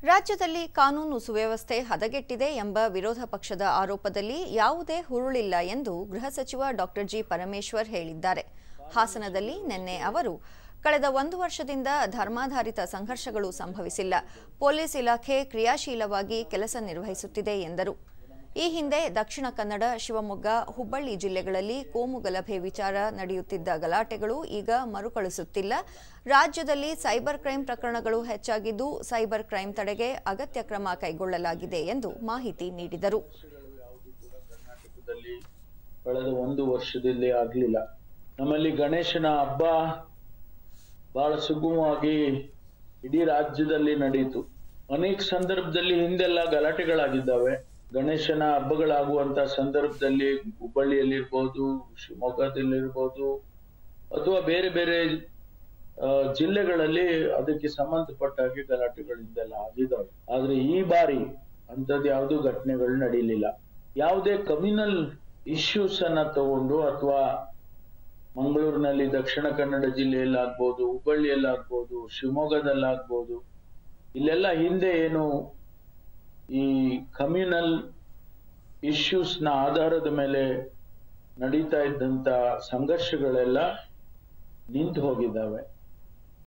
ರಾಜ್ಯದಲ್ಲಿ ಕಾನೂನು ಸುವ್ಯವಸ್ಥೆ ಹದಗೆಟ್ಟಿದೆ ಎಂಬ ವಿರೋಧ ಪಕ್ಷದ ಆರೋಪದಲ್ಲಿ ಯಾವುದೇ ಹುರುಳಿಲ್ಲ ಎಂದು ಗೃಹ ಸಚಿವ ಡಾಕ್ಟರ್ ಜಿ ಪರಮೇಶ್ವರ್ ಹೇಳಿದ್ದಾರೆ ಹಾಸನದಲ್ಲಿ ನಿನ್ನೆ ಅವರು ಕಳೆದ ಒಂದು ವರ್ಷದಿಂದ ಧರ್ಮಾಧಾರಿತ ಸಂಘರ್ಷಗಳು ಸಂಭವಿಸಿಲ್ಲ ಪೊಲೀಸ್ ಇಲಾಖೆ ಕ್ರಿಯಾಶೀಲವಾಗಿ ಕೆಲಸ ನಿರ್ವಹಿಸುತ್ತಿದೆ ಎಂದರು ಈ ಹಿಂದೆ ದಕ್ಷಿಣ ಕನ್ನಡ ಶಿವಮೊಗ್ಗ ಹುಬ್ಬಳ್ಳಿ ಜಿಲ್ಲೆಗಳಲ್ಲಿ ಕೋಮು ಗಲಭೆ ವಿಚಾರ ನಡೆಯುತ್ತಿದ್ದ ಗಲಾಟೆಗಳು ಈಗ ಮರುಕಳಿಸುತ್ತಿಲ್ಲ ರಾಜ್ಯದಲ್ಲಿ ಸೈಬರ್ ಕ್ರೈಂ ಪ್ರಕರಣಗಳು ಹೆಚ್ಚಾಗಿದ್ದು ಸೈಬರ್ ಕ್ರೈಂ ತಡೆಗೆ ಅಗತ್ಯ ಕ್ರಮ ಕೈಗೊಳ್ಳಲಾಗಿದೆ ಎಂದು ಮಾಹಿತಿ ನೀಡಿದರು ಯಾವುದು ಕೂಡ ಕರ್ನಾಟಕದಲ್ಲಿ ಕಳೆದ ಒಂದು ವರ್ಷದಲ್ಲಿ ಆಗ್ಲಿಲ್ಲ ನಮ್ಮಲ್ಲಿ ಗಣೇಶನ ಹಬ್ಬ ಬಹಳ ಸುಗಮವಾಗಿ ಇಡೀ ರಾಜ್ಯದಲ್ಲಿ ನಡೆಯಿತು ಅನೇಕ ಸಂದರ್ಭದಲ್ಲಿ ಹಿಂದೆಲ್ಲ ಗಲಾಟೆಗಳಾಗಿದ್ದಾವೆ ಗಣೇಶನ ಹಬ್ಬಗಳಾಗುವಂತ ಸಂದರ್ಭದಲ್ಲಿ ಹುಬ್ಬಳ್ಳಿಯಲ್ಲಿರ್ಬೋದು ಶಿವಮೊಗ್ಗದಲ್ಲಿರ್ಬೋದು ಅಥವಾ ಬೇರೆ ಬೇರೆ ಆ, ಜಿಲ್ಲೆಗಳಲ್ಲಿ ಅದಕ್ಕೆ ಸಂಬಂಧಪಟ್ಟ ಹಾಗೆ ಗಲಾಟೆಗಳು ಹಿಂದೆಲ್ಲ ಆಗಿದ್ದಾವೆ ಆದ್ರೆ ಈ ಬಾರಿ ಅಂಥದ್ದು ಯಾವುದು ಘಟನೆಗಳು ನಡೀಲಿಲ್ಲ ಯಾವುದೇ ಕಮ್ಯುನಲ್ ಇಶ್ಯೂಸ್ ಅನ್ನ ತಗೊಂಡು ಅಥವಾ ಮಂಗಳೂರಿನಲ್ಲಿ ದಕ್ಷಿಣ ಕನ್ನಡ ಜಿಲ್ಲೆಯಲ್ಲಿ ಆಗ್ಬೋದು ಹುಬ್ಬಳ್ಳಿಯಲ್ಲಿ ಆಗ್ಬೋದು ಶಿವಮೊಗ್ಗದಲ್ಲಿ ಆಗ್ಬೋದು ಇಲ್ಲೆಲ್ಲ ಹಿಂದೆ ಏನು ಈ ಕಮ್ಯುನಲ್ ಇಶ್ಯೂಸ್ ನ ಆಧಾರದ ಮೇಲೆ ನಡೀತಾ ಇದ್ದಂತ ಸಂಘರ್ಷಗಳೆಲ್ಲ ನಿಂತು ಹೋಗಿದ್ದಾವೆ